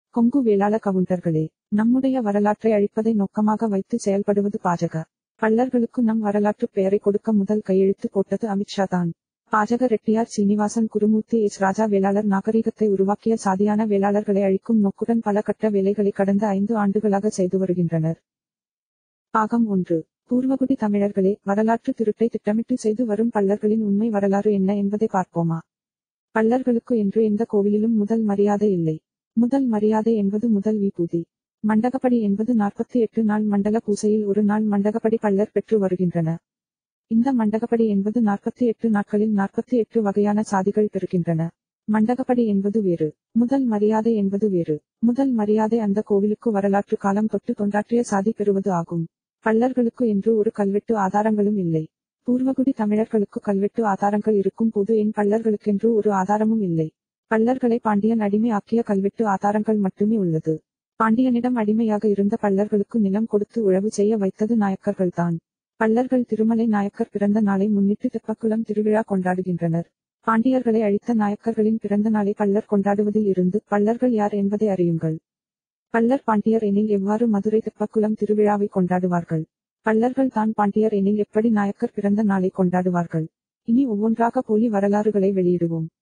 கொங்கு வேளாள கவுண்டர்களே நம்முடைய வரலாற்றை அழிப்பதை நோக்கமாக வைத்து செயல்படுவது பாஜக பள்ளர்களுக்கு நம் வரலாற்று பெயரை கொடுக்க முதல் கையெழுத்து போட்டது அமித்ஷா தான் பாஜக ரெட்டியார் சீனிவாசன் குருமூர்த்தி எஸ் ராஜா வேளாளர் நாகரிகத்தை உருவாக்கிய சாதியான வேளாளர்களை அழிக்கும் நோக்குடன் பல கட்ட வேலைகளை கடந்த ஐந்து ஆண்டுகளாக செய்து வருகின்றனர் பாகம் ஒன்று பூர்வகுடி தமிழர்களே வரலாற்று திருட்டை திட்டமிட்டு செய்து வரும் பள்ளர்களின் உண்மை வரலாறு என்ன என்பதை பார்ப்போமா பள்ளர்களுக்கு என்று எந்த கோவிலிலும் முதல் மரியாதை இல்லை முதல் மரியாதை என்பது முதல் விபூதி மண்டகப்படி என்பது நாற்பத்தி எட்டு நாள் மண்டல பூசையில் ஒரு நாள் மண்டகப்படி பள்ளர் பெற்று வருகின்றன இந்த மண்டகப்படி என்பது நாற்பத்தி எட்டு நாட்களில் நாற்பத்தி எட்டு வகையான சாதிகள் பெறுகின்றன மண்டகப்படி என்பது வேறு முதல் மரியாதை என்பது வேறு முதல் மரியாதை அந்த கோவிலுக்கு வரலாற்று காலம் தொட்டு தொண்டாற்றிய சாதி பெறுவது ஆகும் பள்ளர்களுக்கு என்று ஒரு கல்வெட்டு ஆதாரங்களும் இல்லை பூர்வகுடி தமிழர்களுக்கு கல்வெட்டு ஆதாரங்கள் இருக்கும் போது என் பள்ளர்களுக்கென்று ஒரு ஆதாரமும் இல்லை பள்ளர்களை பாண்டியன் அடிமை ஆக்கிய கல்வெட்டு ஆதாரங்கள் மட்டுமே உள்ளது பாண்டியனிடம் அடிமையாக இருந்த பள்ளர்களுக்கு நிலம் கொடுத்து உழவு செய்ய வைத்தது நாயக்கர்கள்தான் பள்ளர்கள் திருமலை நாயக்கர் பிறந்த நாளை முன்னிட்டு தெப்பக்குளம் திருவிழா கொண்டாடுகின்றனர் பாண்டியர்களை அழித்த நாயக்கர்களின் பிறந்த நாளை பள்ளர் கொண்டாடுவதில் இருந்து பள்ளர்கள் யார் என்பதை அறியுங்கள் பள்ளர் பாண்டியர் எனில் எவ்வாறு மதுரை தெப்பக்குளம் திருவிழாவை கொண்டாடுவார்கள் பள்ளர்கள் தான் பாண்டியர் எனில் எப்படி நாயக்கர் பிறந்த நாளை கொண்டாடுவார்கள் இனி ஒவ்வொன்றாக போலி வரலாறுகளை வெளியிடுவோம்